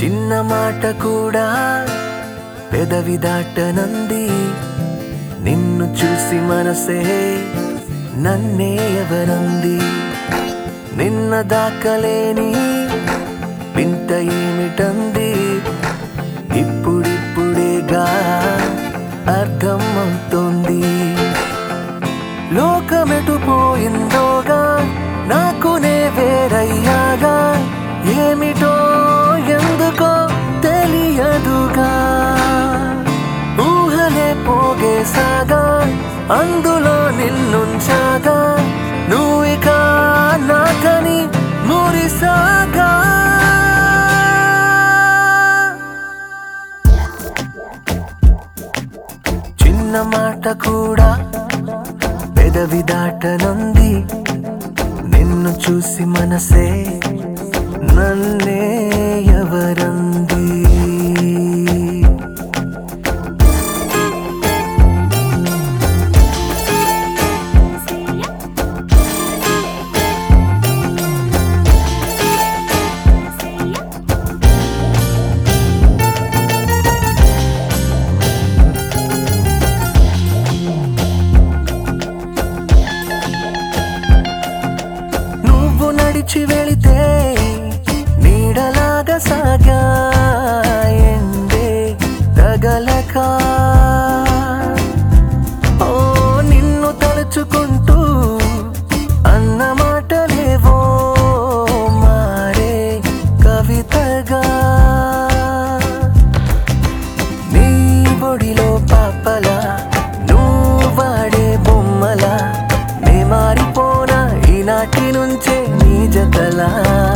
చిన్న మాట కూడా పెదవి దాటనంది నిన్ను చూసి మనసే నన్నే ఎవరంది నిన్న దాకలేని వింత ఏమిటంది ఇప్పుడిప్పుడేగా అర్థం అవుతోంది లోకమెటు పోయిందోగా నాకు నే వేరయ్యాగా ఏమిటో ఎందుకో తెలియదుగా ఊహలే పోగేసాగా అందులో నిన్నుంచాగా నువ్వు ఇక నాకని మురిసాగా చిన్న మాట కూడా పెదవి దాటనుంది నిన్ను చూసి మనసే నన్నే ఎవరంది నువ్వు నడిచి వెళితే నీడలాగా సాగా ఎండే తగలక ఓ నిన్ను తలుచుకుంటూ అన్న మాటలేవో మారే కవితగా నీ ఒడిలో పాపలా నువ్వు వాడే బొమ్మలా నే మారిపోనా ఈనాటి నుంచే నీ జతలా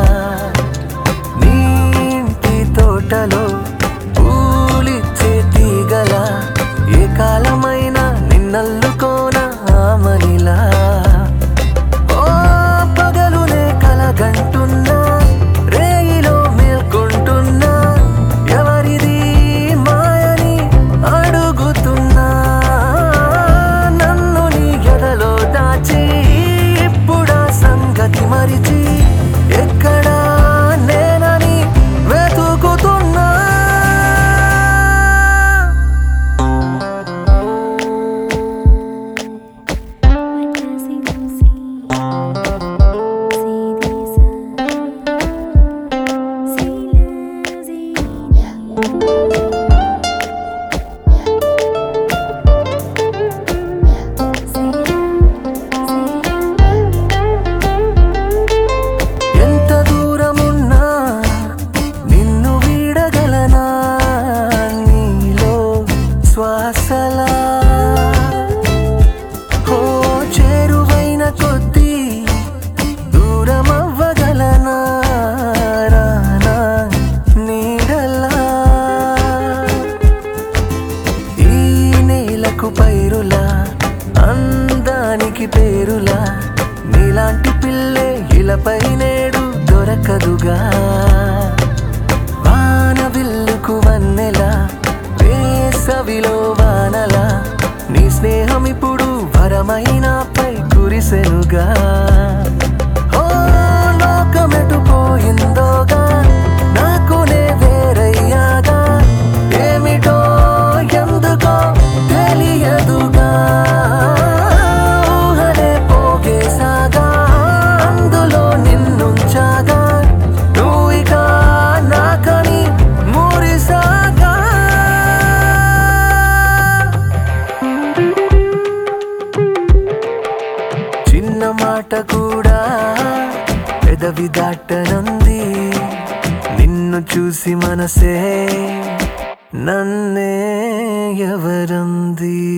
నీ ఇంటి తోటలో పూలిచ్చే తీగల ఏ కాలమైనా నిన్నల్లుకోనా ఆమనిలా ఓ పగలునే కలగంటున్నా రేయిలో మేల్కొంటున్నా ఎవరిది మాయని అడుగుతున్నా నన్ను నీ ఎదలో దాచి ఇప్పుడా సంగతి మరిచి ఎక్కడా నేనని వెతుకుతున్నా ఎంత దూరమున్నా నిన్ను వీడగలనా నీలో శ్వాసలా ఓ చేరువైన కొద్దీ దూరమవ్వగలనా రానా నీడలా ఈ నేలకు పైరులా అందానికి పేరులా నీలాంటి పిల్లే ఇలపై నేడు దొరకదుగా వాన విల్లుకు వన్నెలా వేసవిలో వానలా నీ స్నేహం ఇప్పుడు వరమైనాపై కురిసెనుగా ఓ లోకమెటు పోయిందోగా నాకు నే వేరయ్యాగా ఏమిటో ఎందుకో తెలియదుగా ఊహలే పోగేసాగా అందులో నిన్నుంచాగా నువ్వు ఇక నాకని మురిసాగా చిన్న మాట కూడా పెదవి దాటనంది నిన్ను చూసి మనసే నన్నే ఎవరంది